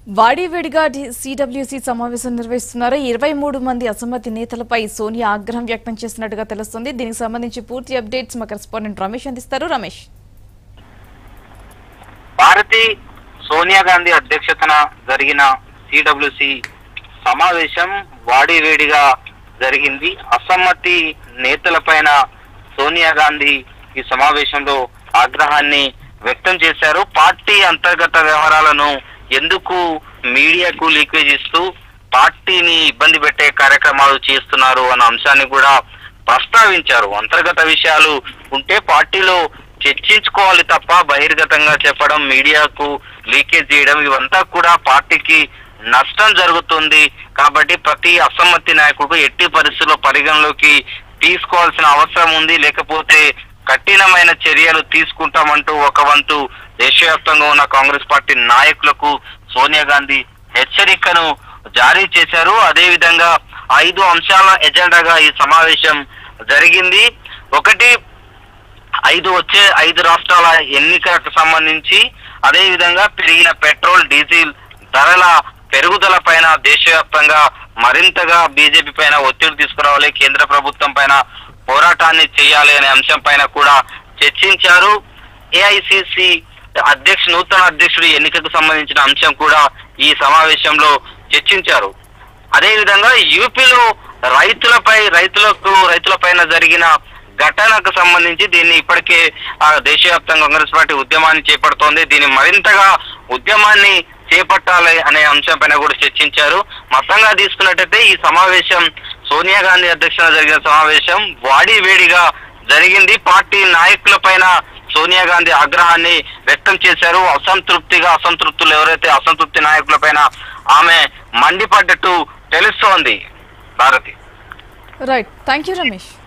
వాడివేడిగా CWC సమావేశం నిర్వహిస్తున్నారు ఇరవై మూడు మంది అసమ్మతి నేతలపై సోనియా ఆగ్రహం వ్యక్తం చేస్తున్నట్టుగా తెలుస్తుంది దీనికి సంబంధించి పూర్తి అప్డేట్స్ మా కరెస్పాండెంట్ రమేష్ అందిస్తారు రమేష్ భారతి సోనియా గాంధీ అధ్యక్షతన జరిగిన సిడబ్ల్యూసి సమావేశం వాడివేడిగా జరిగింది అసమ్మతి నేతలపైన సోనియా గాంధీ ఈ సమావేశంలో ఆగ్రహాన్ని వ్యక్తం చేశారు పార్టీ అంతర్గత వ్యవహారాలను ఎందుకు మీడియాకు లీకేజ్ ఇస్తూ పార్టీని ఇబ్బంది పెట్టే కార్యక్రమాలు చేస్తున్నారు అన్న అంశాన్ని కూడా ప్రస్తావించారు అంతర్గత విషయాలు ఉంటే పార్టీలో చర్చించుకోవాలి తప్ప బహిర్గతంగా చెప్పడం మీడియాకు లీకేజ్ చేయడం ఇవంతా కూడా పార్టీకి నష్టం జరుగుతుంది కాబట్టి ప్రతి అసమ్మతి నాయకుడు ఎట్టి పరిస్థితుల్లో పరిగణలోకి తీసుకోవాల్సిన అవసరం ఉంది లేకపోతే కఠినమైన చర్యలు తీసుకుంటామంటూ ఒక వంతు దేశవ్యాప్తంగా ఉన్న కాంగ్రెస్ పార్టీ నాయకులకు సోనియా గాంధీ హెచ్చరికను జారీ చేశారు అదే విధంగా ఐదు అంశాల ఎజెండాగా ఈ సమావేశం జరిగింది ఒకటి ఐదు వచ్చే ఐదు రాష్ట్రాల ఎన్నికలకు సంబంధించి అదే విధంగా పెరిగిన పెట్రోల్ డీజిల్ ధరల పెరుగుదల పైన దేశవ్యాప్తంగా మరింతగా బీజేపీ పైన ఒత్తిడి తీసుకురావాలి కేంద్ర ప్రభుత్వం పైన పోరాటాన్ని చేయాలి అనే అంశం పైన కూడా చర్చించారు ఏఐసిసి అధ్యక్ష నూతన అధ్యక్షుడి ఎన్నికకు సంబంధించిన అంశం కూడా ఈ సమావేశంలో చర్చించారు అదే విధంగా యూపీలో రైతులపై రైతులకు రైతులపైన జరిగిన ఘటనకు సంబంధించి దీన్ని ఇప్పటికే ఆ, దేశవ్యాప్తంగా కాంగ్రెస్ పార్టీ ఉద్యమాన్ని చేపడుతోంది దీన్ని మరింతగా ఉద్యమాన్ని చేపట్టాలి అనే అంశం పైన కూడా చర్చించారు మొత్తంగా తీసుకున్నట్టయితే ఈ సమావేశం సోనియా గాంధీ అధ్యక్షతన జరిగిన సమావేశం వాడి వేడిగా జరిగింది పార్టీ నాయకుల పైన సోనియా గాంధీ ఆగ్రహాన్ని వ్యక్తం చేశారు అసంతృప్తిగా అసంతృప్తులు ఎవరైతే అసంతృప్తి నాయకుల పైన ఆమె మండిపడ్డట్టు తెలుస్తోంది Bharati right thank you Ramesh